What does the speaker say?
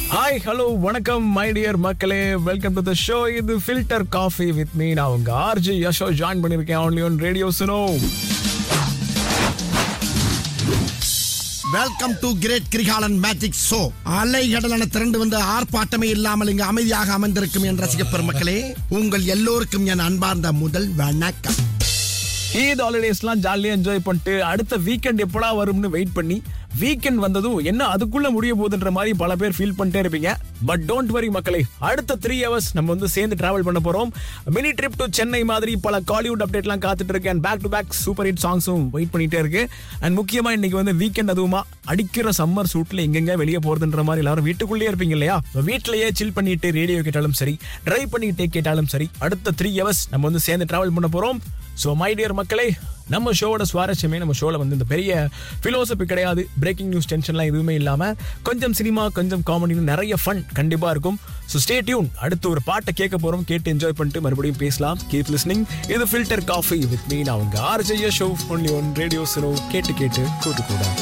hi hello வணக்கம் my dear மக்களே welcome to the show இது ஃபில்டர் காஃபி வித் மீ நான் உங்க ஆர்ஜி யஷோ ஜாயின் பண்ணிருக்கேன் only one radio Suno welcome to great Kirikalan magic show அலைகடலான திரண்டு வந்து ஆர்ப்பாட்டமே இல்லாமல் இங்கு அமைதியாக அமர்ந்திருக்கும் என் ரசிக பெருமக்களே உங்கள் எல்லோருக்கும் என் அன்பார்ந்த முதல் வணக்கம் ஈத் ஹாலிடேஸ்லாம் ஜாலியாக என்ஜாய் பண்ணிட்டு அடுத்த வீக்கெண்ட் எப்படா வரும்னு வெயிட் பண்ணி வீக்கெண்ட் வந்ததும் என்ன அதுக்குள்ள முடிய போகுதுன்ற மாதிரி பல பேர் ஃபீல் பண்ணிட்டே இருப்பீங்க பட் டோன்ட் வரி மக்களே அடுத்த த்ரீ ஹவர்ஸ் நம்ம வந்து சேர்ந்து டிராவல் பண்ண போறோம் மினி ட்ரிப் டு சென்னை மாதிரி பல காலிவுட் அப்டேட்லாம் காத்துட்டு இருக்கேன் back to back super hit சாங்ஸும் வெயிட் பண்ணிட்டே இருக்கு அண்ட் முக்கியமா இன்னைக்கு வந்து வீக்கெண்ட் அதுவுமா அடிக்கிற சம்மர் சூட்ல எங்கெங்க வெளியே போறதுன்ற மாதிரி எல்லாரும் வீட்டுக்குள்ளேயே இருப்பீங்க இல்லையா So, வீட்லயே சில் பண்ணிட்டு ரேடியோ கேட்டாலும் சரி டிரைவ் பண்ணிக்கிட்டே கேட்டாலும் சரி அடுத்த த்ரீ ஹவர்ஸ் நம்ம வந்து சேர்ந்து டிராவல் பண்ண போறோம் ஸோ மை டியர் மக்களே நம்ம ஷோவோட சுவாரஸ்யமே நம்ம ஷோவில் வந்து இந்த பெரிய ஃபிலோசபி கிடையாது பிரேக்கிங் நியூஸ் டென்ஷன்லாம் எதுவுமே இல்லாமல் கொஞ்சம் சினிமா கொஞ்சம் காமெடின்னு நிறைய ஃபன் கண்டிப்பாக இருக்கும் ஸோ ஸ்டே டியூன் அடுத்து ஒரு பாட்டை கேட்க போகிறோம் கேட்டு என்ஜாய் பண்ணிட்டு மறுபடியும் பேசலாம் கீப் லிஸ்னிங் இது ஃபில்டர் காஃபி வித் மீ நான் உங்க ஆர்ஜைய show only one radio Suno கேட்டு கேட்டு கூட்டு கூட